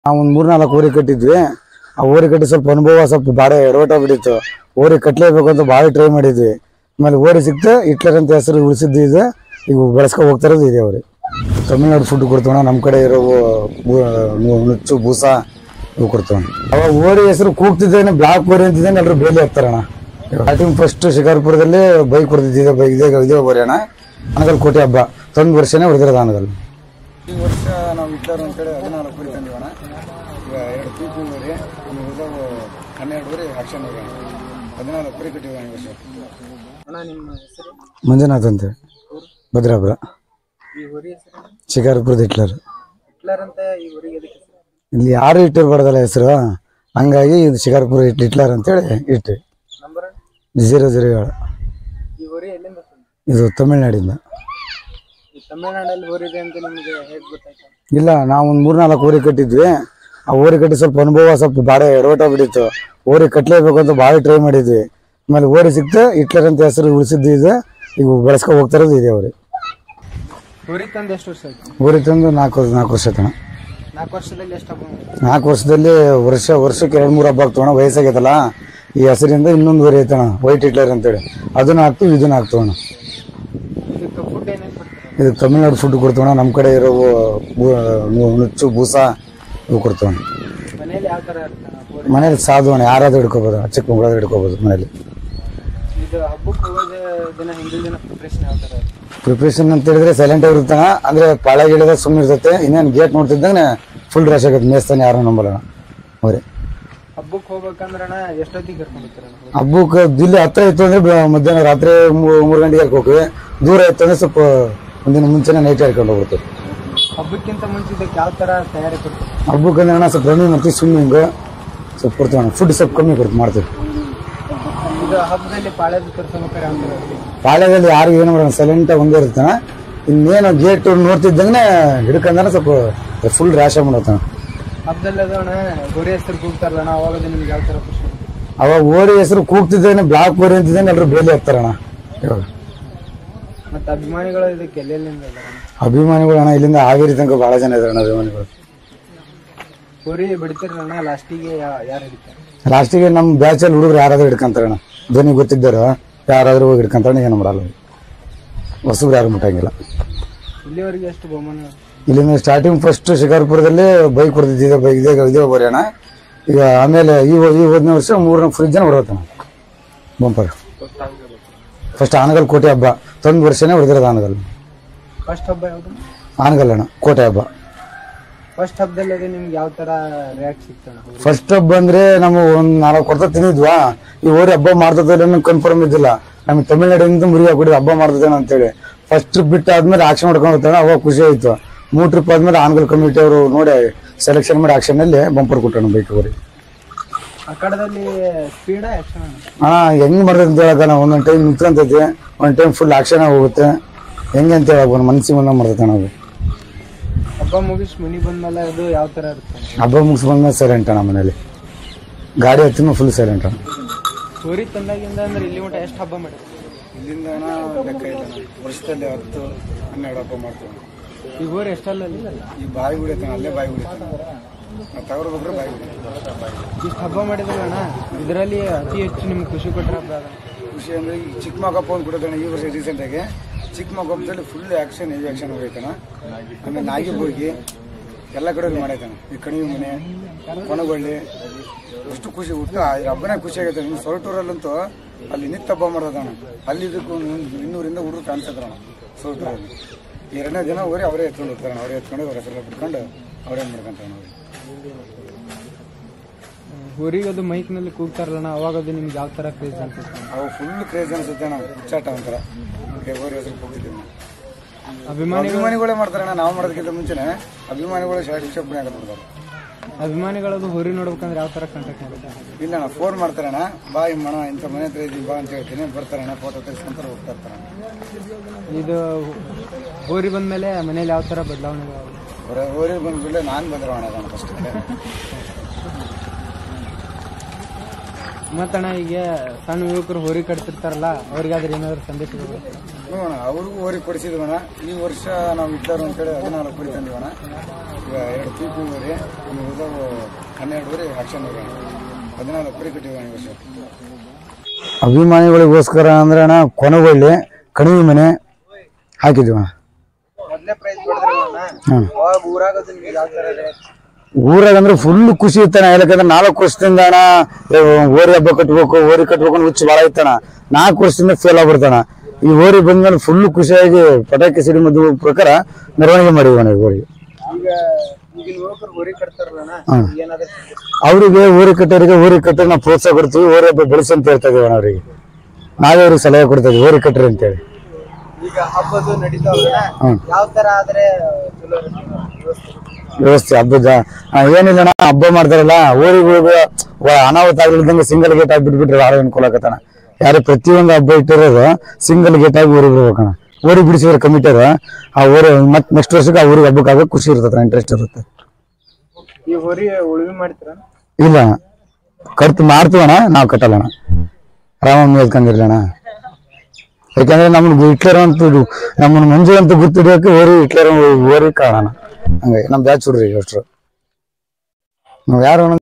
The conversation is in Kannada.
ನಾವು ಒಂದು ಮೂರ್ನಾಲ್ಕು ಊರಿಗೆ ಕಟ್ಟಿದ್ವಿ ಆ ಊರಿಗೆ ಕಟ್ಟಿ ಸ್ವಲ್ಪ ಅನುಭವ ಸ್ವಲ್ಪ ಬಾಡೆ ಎಡವಟ ಬಿಡಿತ್ತು ಊರಿಗೆ ಕಟ್ಟಲೇಬೇಕು ಅಂತ ಭಾಳ ಟ್ರೈ ಮಾಡಿದ್ವಿ ಆಮೇಲೆ ಊರಿಗೆ ಸಿಕ್ತು ಹಿಟ್ಲರ್ ಅಂತ ಹೆಸರು ಉಳಿಸಿದ್ದು ಇದೆ ಈಗ ಬೆಳೆಸ್ಕೊ ಹೋಗ್ತಾ ಇರೋದು ಇದೆ ಅವ್ರಿಗೆ ತಮಿಳ್ನಾಡು ಫುಡ್ ಕೊಡ್ತೋಣ ನಮ್ಮ ಕಡೆ ಇರೋ ಬೂ- ನು- ನುಚ್ಚು ಬೂಸ ಇವು ಕೊಡ್ತೋಣ ಅವಾಗ ಓರಿ ಹೆಸರು ಕೂಗ್ತಿದ್ದೇನೆ ಬ್ಲಾಕ್ ಓರಿ ಅಂತಿದ್ದೇನೆ ಎಲ್ಲರೂ ಬೇಲಿ ಹಾಕ್ತಾರಣ ಸ್ಟಾರ್ಟಿಂಗ್ ಫಸ್ಟ್ ಶಿಕಾರ್ಪುರದಲ್ಲಿ ಬೈಕ್ ಹೊಡೆದಿದ್ದೆ ಬೈಕ್ ಇದೇ ಇದೇ ಓರಿ ಅಣ್ಣ ಅನಗಲ್ ಕೋಟೆ ಹಬ್ಬ ತಂದು ವರ್ಷನೇ ಹೊಡೆದಿರೋದು ಅನಗಲ್ ಈ ವರ್ಷ ನಾವು ಹಿಟ್ಲರ್ ಅಂತ ಹೇಳಿ ಹದಿನಾಲ್ಕು ಕುರಿ ತಂದಿವಣ ಈಗ ಎರಡು ಪೀಪು ಊರಿ ಒಂದು ಉಳಿದವು ಹನ್ನೆರಡು ಊರಿ ಆಕ್ಷನ್ ಊರಿ ಹದಿನಾಲ್ಕು ಕುರಿ ಕಟ್ಟಿವ ಈ ವರ್ಷ ಅಣ್ಣ ನಿಮ್ಮ ಹೆಸರು ಮಂಜುನಾಥ್ ಅಂತ ಭದ್ರಾಪುರ ಈ ಊರಿ ಹೆಸರು ಶಿಕಾರಪುರದ ಹಿಟ್ಲರ್ ಹಿಟ್ಲರ್ ಅಂತ ಈ ಊರಿಗೆ ಎದಕ್ಕೆ ಹೆಸರು ಇಲ್ಲಿ ಯಾರು ಇಟ್ಟಿರ್ಬಾರ್ದಲ್ಲ ಹೆಸರು ಹಂಗಾಗಿ ಇದು ಶಿಕಾರಪುರ ಹಿಟ್ ಹಿಟ್ಲರ್ ಅಂತೇಳಿ ಇಟ್ಟು ನಂಬರ್ ಜೀರೋ ಜೀರೋ ಏಳು ಈ ಊರಿ ಎಲ್ಲಿಂದ ತಂದ್ರಿ? ಇದು ತಮಿಳ್ನಾಡಿಂದ ಈ ತಮಿಳ್ನಾಡಲ್ಲಿ ಊರಿದೆ ಅಂತ ನಿಮಗೆ ಹೇಗೆ ಗೊತ್ತಾಯ್ತು ಇಲ್ಲ ನಾವು ಒಂದು ಮೂರ್ನಾಲ್ಕು ಊರಿಗೆ ಕಟ್ಟಿದ್ವಿ ಆ ಊರಿಗೆ ಕಟ್ಟಿ ಸ್ವಲ್ಪ ಅನುಭವ ಸ್ವಲ್ಪ ಬಾಡೆ ಎಡವಟ ಬಿಡಿತ್ತು ಊರಿಗೆ ಕಟ್ಟಲೇಬೇಕು ಅಂತ ಭಾಳ ಟ್ರೈ ಮಾಡಿದ್ವಿ ಆಮೇಲೆ ಊರಿಗೆ ಸಿಕ್ತು ಹಿಟ್ಲರ್ ಅಂತ ಹೆಸರು ಉಳಿಸಿದ್ದು ಇದೆ ಈಗ ಬೆಳೆಸ್ಕೊ ಹೋಗ್ತಾ ಇರೋದು ಇದೆ ಅವ್ರಿಗೆ ಊರಿಗೆ ತಂದು ಎಷ್ಟು ವರ್ಷ ಆಯ್ತು ಊರಿಗೆ ತಂದು ನಾಲ್ಕು ನಾಲ್ಕು ವರ್ಷ ತನ ನಾಲ್ಕು ವರ್ಷದಲ್ಲಿ ಎಷ್ಟು ಹಬ್ಬ ಮಾಡಿದ್ರಿ? ನಾಲ್ಕು ವರ್ಷದಲ್ಲಿ ವರ್ಷ ವರ್ಷಕ್ಕೆ ಎರಡು ಮೂರು ಹಬ್ಬ ಆಗ್ತವಣ ವಯಸ್ಸಾಗೈತಲ್ಲ ಈ ಹೆಸರಿಂದ ಇನ್ನೊಂದು ಊರಿ ಐತಣ ವೈಟ್ ಹಿಟ್ಲರ್ ಅಂತೇಳಿ ಅದನ್ನ ಹಾಕ್ತಿವಿ ಇದನ್ನ ಹಾಕ್ತವಣ ಇದಕ್ಕೆ ಫುಡ್ ಏನೇನು ಕೊಡ್ತೀರಾ ಇದು ತಮಿಳ್ನಾಡು ಫುಡ್ ಕೊಡ್ತವಣ ನಮ್ಮ ಕಡೆ ಇರೋ ಬೂ- ನು- ನುಚ್ಚು ಬೂಸ ಇವು ಕೊಡ್ತವಣ ಮನೇಲಿ ಯಾವ ಥರ ಇರ್ತಾನೆ ಊರಿ ಮನೇಲಿ ಸಾಧುವಣ ಯಾರಾದ್ರೂ ಹಿಡ್ಕೋಬೋದು ಚಿಕ್ಕ ಮಗಳಾದ್ರೂ ಹಿಡ್ಕೋಬೋದು ಮನೇಲಿ ಇದು ಹಬ್ಬಕ್ಕೆ ಹೋಗೋದೇ ದಿನ ಹಿಂದಿನ ದಿನ ಪ್ರಿಪ್ರೇಷನ್ ಯಾವ ಥರ ಇರುತ್ತೆ ಪ್ರಿಪ್ರೇಷನ್ ಅಂತ ಹೇಳಿದ್ರೆ ಸೈಲೆಂಟ್ ಆಗಿರ್ತಾನ ಅಂದ್ರೆ ಪಾಳ ಗಿಡದ ಸುಮ್ಮನೆ ಇರ್ತೈತೆ ಇನ್ನೇನು ಗೇಟ್ ನೋಡ್ತಿದ್ದಂಗೆ ಫುಲ್ ರಶ್ ಆಗತ್ತೆ ಮೇಸ್ತಾನೆ ಯಾರು ನಂಬಲ್ಲ ಅವ್ರೆ ಹಬ್ಬಕ್ಕೆ ಹೋಗ್ಬೇಕಂದ್ರೆ ಅಣ್ಣ ಎಷ್ಟೊತ್ತಿಗೆ ಕರ್ಕೊಂಡು ಹೋಗ್ತೀರ ಹಬ್ಬಕ್ಕೆ ಇಲ್ಲಿ ಹತ್ರ ಇತ್ತು ಅಂದ್ರೆ ಬ- ಮಧ್ಯಾಹ್ನ ರಾತ್ರಿ ಮೂ- ಮೂರು ಗಂಟೆಗೆ ಹೋಗ್ತೀವಿ ದೂರ ಇತ್ತು ಅಂದ್ರೆ ಸ್ವಲ್ಪ ಒಂದಿನ ಮುಂಚೆನೆ ನೈಟ್ ಹೇಳ್ಕೊಂಡು ಹೋಗ್ಬಿಡ್ತೀವಿ ಹಬ್ಬಕ್ಕಿಂತ ಮುಂಚೆ ಇದಕ್ಕೆ ಯಾವ ಥರ ತಯಾರಿ ಕೊಡ್ತೀರಿ ಹಬ್ಬಕ್ಕೆ ಅಂದ್ರೆ ಅಣ್ಣ ಸ್ವಲ್ಪ ರನ್ನಿಂಗ್ ಮಾಡ್ತೀವಿ ಸ್ವಿಮ್ಮಿಂಗ್ ಸ್ವಲ್ಪ ಕೊಡ್ತೀವಿ ಅಣ್ಣ ಫುಡ್ ಸ್ವಲ್ಪ ಕಮ್ಮಿ ಕೊಡ್ತೀವಿ ಮಾಡ್ತೀವಿ ಇದು ಹಬ್ಬದಲ್ಲಿ ಪಾಳ್ಯದ ತರ್ಸ್ಬೇಕಾರೆ ಯಾವ ಥರ ಇರುತ್ತೆ ಪಾಳ್ಯದಲ್ಲಿ ಯಾರು ಏನು ಮಾಡೋಣ ಸೈಲೆಂಟ್ ಒಂದೇ ಇರ್ತಾನ ಇನ್ನೇನು ಗೇಟ್ ನೋಡ್ತಿದ್ದಂಗೆ ಹಿಡ್ಕಂದ್ರೆ ಸ್ವಲ್ಪ ಫುಲ್ ರ್ಯಾಶ್ ಆಗ್ಬಿಡತ್ತಾನ ಹಬ್ಬದಲ್ಲಿ ಅದು ಅಣ್ಣ ಗುರಿ ಹೆಸರು ಕೂಗ್ತಾರಲ್ಲ ಅಣ್ಣ ಅವಾಗ ಅದು ನಿಮ್ಗೆ ಯಾವ ಥರ ಖುಷಿ ಅವಾಗ ಓರಿ ಹೆಸರು ಕೂಗ್ತಿದ್ದೇನೆ ಬ್ಲಾಕ್ ಓರಿ ಅಂತಿದ್ದೇನೆ ಎಲ್ಲರೂ ಬೇಲಿ ಹಾಕ್ತಾರಣ ಇವಾಗ ಮತ್ತೆ ಅಭಿಮಾನಿಗಳು ಇದಕ್ಕೆ ಎಲ್ಲೆಲ್ಲಿಂದ ಇದಾರೆ ಅಣ್ಣ? ಅಭಿಮಾನಿಗಳು ಅಣ್ಣ ಇಲ್ಲಿಂದ ಹಾವೇರಿ ತನಕ ಬಹಳ ಜನ ಇದಾರೆ ಅಣ್ಣ ಅಭಿಮಾನಿಗಳು ಗುರಿ ಬಿಡ್ತಿರಣ್ಣ ಲಾಸ್ಟಿಗೆ ಯಾರು ಹಿಡಿತಾರೆ ಲಾಸ್ಟಿಗೆ ನಮ್ಮ ಬ್ಯಾಚಲ್ಲಿ ಹುಡುಗರು ಯಾರಾದ್ರೂ ಹಿಡ್ಕಂತಾರಣ ಧ್ವನಿ ಗೊತ್ತಿದ್ದಾರೋ ಯಾರಾದ್ರೂ ಹೋಗಿ ಹಿಡ್ಕಂತಾರಣ ಏನು ಮಾಡಲ್ಲ ಹೊಸಬ್ರು ಯಾರು ಮುಟ್ಟಂಗಿಲ್ಲ ಇಲ್ಲಿವರೆಗೆ ಎಷ್ಟು ಬಹುಮಾನ ಇಲ್ಲಿಂದ ಸ್ಟಾರ್ಟಿಂಗ್ ಫಸ್ಟ್ ಶಿಕಾರ್ಪುರದಲ್ಲಿ ಬೈಕ್ ಹೊಡೆದಿದ್ದೆ ಬೈಕ್ ಇದೇ ಇದೇ ಬರೀ ಅಣ್ಣ ಈಗ ಆಮೇಲೆ ಈ ಹೋ- ಈ ಹೋದನೇ ವರ್ಷ ಮೂರನೇ ಫ್ರಿಜ್ ಜನ ಹೊಡೆದಣ್ಣ ಬಂಪರ್ ಫಸ್ಟ್ ಆನಗಲ್ ಕೋಟೆ ಹಬ್ಬ ತಂದು ವರ್ಷನೇ ಹೊಡೆದಿರೋದು ಆನಗಲ್ ಫಸ್ಟ್ ಹಬ್ಬ ಯಾವುದು ಆನಗಲ್ ಅಣ್ಣ ಕೋಟೆ ಹಬ್ಬ ಫಸ್ಟ್ ಹಬ್ಬದಲ್ಲಿ ಅದು ನಿಮ್ಗೆ ಯಾವ ತರ ರಿಯಾಕ್ಟ್ ಸಿಗ್ತಾಣ ಫಸ್ಟ್ ಹಬ್ಬ ಅಂದ್ರೆ ನಾವು ಒಂದ್ ನಾಲ್ಕು ಕೊಡ್ತಾ ತಿಂದಿದ್ವಾ ಈ ಊರಿ ಹಬ್ಬ ಮಾಡ್ತದೆ ಕನ್ಫರ್ಮ್ ಇದ್ದಿಲ್ಲ ನಮ್ಗೆ ತಮಿಳ್ನಾಡಿಂದ ಮುರಿ ಹಾಕೊಡಿ ಹಬ್ಬ ಮಾಡ್ತದೇನೋ ಅಂತೇಳಿ ಫಸ್ಟ್ ಟ್ರಿಪ್ ಬಿಟ್ಟು ಆದ್ಮೇಲೆ ಆಕ್ಷನ್ ಮಾಡ್ಕೊಂಡು ಹೋಗ್ತಾನೆ ಅವಾಗ ಖುಷಿ ಆಯ್ತು ಮೂರ್ ಟ್ರಿಪ್ ಆದ್ಮೇಲೆ ಆನ್ಗಲ್ ಕಮಿಟಿ ಅವರು ನೋಡಿ ಸೆಲೆಕ್ಷನ್ ಮಾಡಿ ಆಕ್ಷನ್ ಅಲ್ಲಿ ಬಂಪರ್ ಕೊಟ್ಟಣ ಬೈಕ್ ಊರಿ ಆ ಕಡದಲ್ಲಿ ಸ್ಪೀಡ ಆಕ್ಷನ್ ಅಣ್ಣ ಹೆಂಗ್ ಮಾಡ್ತದೆ ಅಂತ ಹೇಳಕ್ಕ ಒಂದೊಂದ್ ಟೈಮ್ ನಿಂತ್ಕೊಂತೈತಿ ಒಂದ್ ಟೈಮ್ ಫುಲ್ ಆಕ್ಷನ್ ಹೋಗುತ್ತೆ ಹೆಂಗೆ ಅಂತ ಹೇಳಕ್ ಒಂದು ಮನಸ್ಸಿಗೆ ಒಂದ ಮಾಡ್ತೈತೆ ನಾವು ಹಬ್ಬ ಮುಗಿಸ್ ಮನಿ ಬಂದ್ಮೇಲೆ ಅದು ಯಾವ ತರ ಇರುತ್ತೆ ಹಬ್ಬ ಮುಗಿಸ್ ಬಂದ್ಮೇಲೆ ಸೈಲೆಂಟ್ ಅಣ್ಣ ಮನೇಲಿ ಗಾಡಿ ಹತ್ತಿನ ಫುಲ್ ಸೈಲೆಂಟ್ ಅಣ್ಣ ಊರಿಗೆ ತಂದಾಗಿಂದ ಅಂದ್ರೆ ಇಲ್ಲಿ ಮಟ್ಟ ಎಷ್ಟು ಹಬ್ಬ ಮಾಡಿರಿ ಇಲ್ಲಿಂದ ಲೆಕ್ಕ ಇಲ್ಲ ವರ್ಷದಲ್ಲಿ ಹತ್ತು ಹನ್ನೆರಡು ಹಬ್ಬ ಮಾಡ್ತೀವಿ ಈ ಊರು ಎಷ್ಟಲ್ಲ ಇಲ್ಲ ಈ ಬಾಯಿ ಹೊಡಿತಾನೆ ಅಲ್ಲೇ ಬಾಯಿ ಹೊಡಿತಾನೆ ನಾವು ತಗೊಳ್ಬೇಕ್ರೆ ಬಾಯಿ ಹೊಡಿತಾನೆ ಇಷ್ಟು ಹಬ್ಬ ಮಾಡಿದ್ರಲ್ಲ ಅಣ್ಣ ಇದರಲ್ಲಿ ಅತಿ ಹೆಚ್ಚು ನಿಮ್ಗೆ ಖುಷಿ ಕೊಟ್ಟರೆ ಹಬ್ಬ ಅದ ಖುಷಿ ಅಂದ್ರೆ ಈ ಚಿಕ್ಕ ಮಗಪ್ಪ ಒಂದು ಕೊಡೋದಣ್ಣ ಈ ವರ್ಷ ರೀಸೆಂಟಾಗಿ ಚಿಕ್ಕ ಮಗಪ್ಪದಲ್ಲಿ ಫುಲ್ ಆಕ್ಷನ್ ಹೆವಿ ಆಕ್ಷನ್ ಹೋಗೈತಾನ ಆಮೇಲೆ ನಾಗಿ ಹೋಗಿ ಎಲ್ಲ ಕಡೆ ಮಾಡೈತಾನ ಈ ಕಣಿವೆ ಮನೆ ಕೊನಗೊಳ್ಳಿ ಅಷ್ಟು ಖುಷಿ ಹುಟ್ಟು ಈ ಹಬ್ಬನೇ ಖುಷಿ ಆಗೈತೆ ಇನ್ನು ಸೊರಟೂರಲ್ಲಂತೂ ಅಲ್ಲಿ ನಿತ್ಯ ಹಬ್ಬ ಮಾಡೋದಣ್ಣ ಅಲ್ಲಿ ಇದಕ್ಕೂ ಒಂದು ಇನ್ನೂರಿಂದ ಹುಡುಗರು ಕಾಣಿಸಿದ್ರಣ್ಣ ಸೊರಟೂರಲ್ಲಿ ಎರಡನೇ ದಿನ ಅವರೇ ಅವರೇ ಎತ್ಕೊಂಡು ಹೋಗ್ತಾರಣ್ಣ ಅವರೇ ಎತ್ಕೊಂಡು ಅವ್ರ ಹೆಸರೆಲ್ಲ ಬಿಟ್ಕೊಂಡು ಅವರೇ ಮಾಡ್ಕೊಂತಾರ ಅವ್ರು ಊರಿಗೆ ಅದು ಮೈಕ್ನಲ್ಲಿ ಕೂಗ್ತಾರಲ್ಲ ಅಣ್ಣ ಅವಾಗ ಅದು ನಿಮ್ಗೆ ಯಾವ ತರ ಕ್ರೇಜ್ ಅನ್ಸುತ್ತೆ ಅವು ಫುಲ್ ಕ್ರೇಜ್ ಅನ್ಸುತ್ತೆ ಅಣ್ಣ ಹುಚ್ಚಾಟ ಒಂಥರ ಫೆಬ್ರವರಿ ಹೆಸರು ಹೋಗ್ತಿದ್ದೀವಿ ನಾವು ಅಭಿಮಾನಿ ಅಭಿಮಾನಿಗಳೇ ಮಾಡ್ತಾರಣ್ಣ ನಾವು ಮಾಡೋದಕ್ಕಿಂತ ಮುಂಚೆನೆ ಅಭಿಮಾನಿಗಳು ಶಾಸ್ತ್ರಪಣೆ ಹಾಕಿಬಿಡ್ತಾರೆ ಅಭಿಮಾನಿಗಳದು ಹುರಿ ನೋಡ್ಬೇಕಂದ್ರೆ ಯಾವ ತರ ಕಾಂಟ್ಯಾಕ್ಟ್ ಮಾಡುತ್ತೆ ಇಲ್ಲ ಅಣ್ಣ ಫೋನ್ ಮಾಡ್ತಾರಣ್ಣ ಬಾ ಮಣ ಇಂಥ ಮನೆ ಹತ್ರ ಇದ್ದೀವಿ ಬಾ ಅಂತ ಹೇಳ್ತೀನಿ ಬರ್ತಾರಣ್ಣ ಫೋಟೋ ತೆಗೆಸ್ಕೊಂತಾರೆ ಹೋಗ್ತಾ ಇರ್ತಾರಣ್ಣ ಇದು ಊರಿ ಬಂದ್ಮೇಲೆ ಮನೇಲಿ ಯಾವ ತರ ಬದಲಾವಣೆಗಳು ಹೊರ ಊರಿಗೆ ಬಂದ್ಬಿಡ್ಲೆ ನಾನು ಬಂದಿರೋಣ ಅದಣ್ಣ ಫಸ್ಟ್ ಮತ್ತಣ್ಣ ಈಗ ಸಣ್ಣ ಯುವಕರು ಹೋರಿ ಕಟ್ತಿರ್ತಾರಲ್ಲ ಅವ್ರಿಗಾದ್ರೆ ಏನಾದ್ರು ಸಂದೇಶ ಕೊಡ್ಬೇಕು? ಹ್ಞೂ ಅಣ್ಣ ಅವ್ರಿಗೂ ಊರಿಗೆ ಕೊಡಿಸಿದ್ವಣ್ಣ ಈ ವರ್ಷ ನಾವು ಇದ್ದಾರು ಅಂತೇಳಿ ಹದಿನಾಲ್ಕು ಕುರಿ ತಂದಿವಣ್ಣ ಎರಡು ಪೀಪಿ ಊರಿ ಆಮೇಲೆ ಉಳಿದವು ಹನ್ನೆರಡು ಊರಿ ಆಕ್ಷನ್ ಊರಿ ಹದಿನಾಲ್ಕು ಕುರಿ ಕಟ್ಟಿವಿ ಈ ವರ್ಷ ಅಭಿಮಾನಿಗಳಿಗೋಸ್ಕರ ಅಂದ್ರೆ ಅಣ್ಣ ಕೊನೆಗೊಳ್ಳಿ ಕಣಿವೆ ಮನೆ ಹಾಕಿದ್ವಿ ಅಣ್ಣ ಮೊದಲೇ ಪ್ರೈಸ್ ಕೊಡಿದ್ರಲ್ಲ ಹ್ಮ್. ಅವಾಗ ಊರಾಗ ಅದು ನಿಮ್ಗೆ ಯಾವ ಥರ ರೇಟ್ ಊರಾಗ ಅಂದ್ರೆ ಫುಲ್ ಖುಷಿ ಇತ್ತಣ ಯಾಕಂದ್ರೆ ನಾಲ್ಕು ವರ್ಷದಿಂದ ಅಣ್ಣ ಏ, ಓರಿ ಹಬ್ಬ ಕಟ್ಬೇಕು ಓರಿ ಕಟ್ಬೇಕು ಅಂತ ಹುಚ್ಚು ಭಾಳ ಇತ್ತಣ ನಾಲ್ಕು ವರ್ಷದಿಂದ ಫೇಲ್ ಆಗ್ಬಿಡ್ತಾನ ಈ ಓರಿ ಬಂದ್ಮೇಲೆ ಫುಲ್ ಖುಷಿಯಾಗಿ ಪಟಾಕಿ ಸಿಡಿ ಮದ್ದು ಪ್ರಕಾರ ಮೆರವಣಿಗೆ ಮಾಡಿದ್ವಿ ಅಣ್ಣ ಈ ಓರಿ ಈಗ ಈಗಿನ ಯುವಕರು ಊರಿಗೆ ಕಟ್ತಾರಲ್ಲ ಹ್ಮ್. ಏನಾದ್ರು ಅವರಿಗೆ ಊರಿ ಕಟ್ಟೋರಿಗೆ ಊರಿ ಕಟ್ಟೋರಿಗೆ ನಾವು ಪ್ರೋತ್ಸಾಹ ಕೊಡ್ತೀವಿ ಓರಿ ಹಬ್ಬ ಬೆಳೆಸಿ ಅಂತ ಹೇಳ್ತಾ ಇದೀವಿ ಅಣ್ಣ ಅವರಿಗೆ ನಾವೇ ಅವ್ರಿಗೆ ಸಲಹೆ ಕೊಡ್ತಾ ಇದೀವಿ ಓರಿ ಕಟ್ರಿ ಅಂತೇಳಿ ಈಗ ಹಬ್ಬದು ನಡೀತಾವಲ್ಲ ಹ್ಮ್. ಯಾವ ತರ ಆದ್ರೆ ಚಲೋ ಇರುತ್ತೆ ವ್ಯವಸ್ಥೆ? ವ್ಯವಸ್ಥೆ ಹಬ್ಬದ ಆ, ಏನಿಲ್ಲ ಅಣ್ಣ ಹಬ್ಬ ಮಾಡ್ತಾರಲ್ಲ ಊರಿಗೆ ಅನಾಹುತ ಆಗ್ಲಿದ್ದಂಗೆ ಸಿಂಗಲ್ ಗೇಟ್ ಆಗಿ ಬಿಟ್ಬಿಟ್ರೆ ಯಾರು ಅನುಕೂಲ ಆಗತ್ತಣ್ಣ ಯಾರು ಪ್ರತಿಯೊಂದು ಹಬ್ಬ ಇಟ್ಟಿರೋದು ಸಿಂಗಲ್ ಗೇಟ್ ಆಗಿ ಊರಿಗೆ ಬಿಡ್ಬೇಕಣ್ಣ ಊರಿಗೆ ಬಿಡಿಸಿದ್ರೆ ಕಮಿಟಿಯರು ಆ ಊರು ಮತ್ತೆ ನೆಕ್ಸ್ಟ್ ವರ್ಷಕ್ಕೆ ಆ ಊರಿಗೆ ಹಬ್ಬಕ್ಕೆ ಆಗೋಕೆ ಖುಷಿ ಇರ್ತದೆ ಇಂಟ್ರೆಸ್ಟ್ ಇರುತ್ತೆ ಈ ಹೊರಿ ಉಳುಮೆ ಮಾಡ್ತೀರಾ ಇಲ್ಲ ಅಣ್ಣ ಕಟ್ತು ಮಾಡ್ತೀವಣ್ಣ ನಾವು ಕಟ್ಟಲ್ಲ ಅಣ್ಣ ರಾಮನ್ ಮೇಲ್ಕಂದಿರ್ಲಿ ಅಣ್ಣ ಯಾಕಂದ್ರೆ ನಮ್ಮನ್ನ ಹಿಟ್ಲರ್ ಅಂತ ಇದು ನಮ್ಮನ್ನ ಮಂಜು ಅಂತ ಗುರ್ತಿಡೋಕೆ ಓರಿ ಹಿಟ್ಲರ್ ಓರಿ ಕಾರಣ ಹಂಗಾಗಿ ನಮ್ಮ ಬ್ಯಾಚ್ ಹುಡ್ರಿ ಅಷ್ಟ್ರು ನಾವು ಯಾರು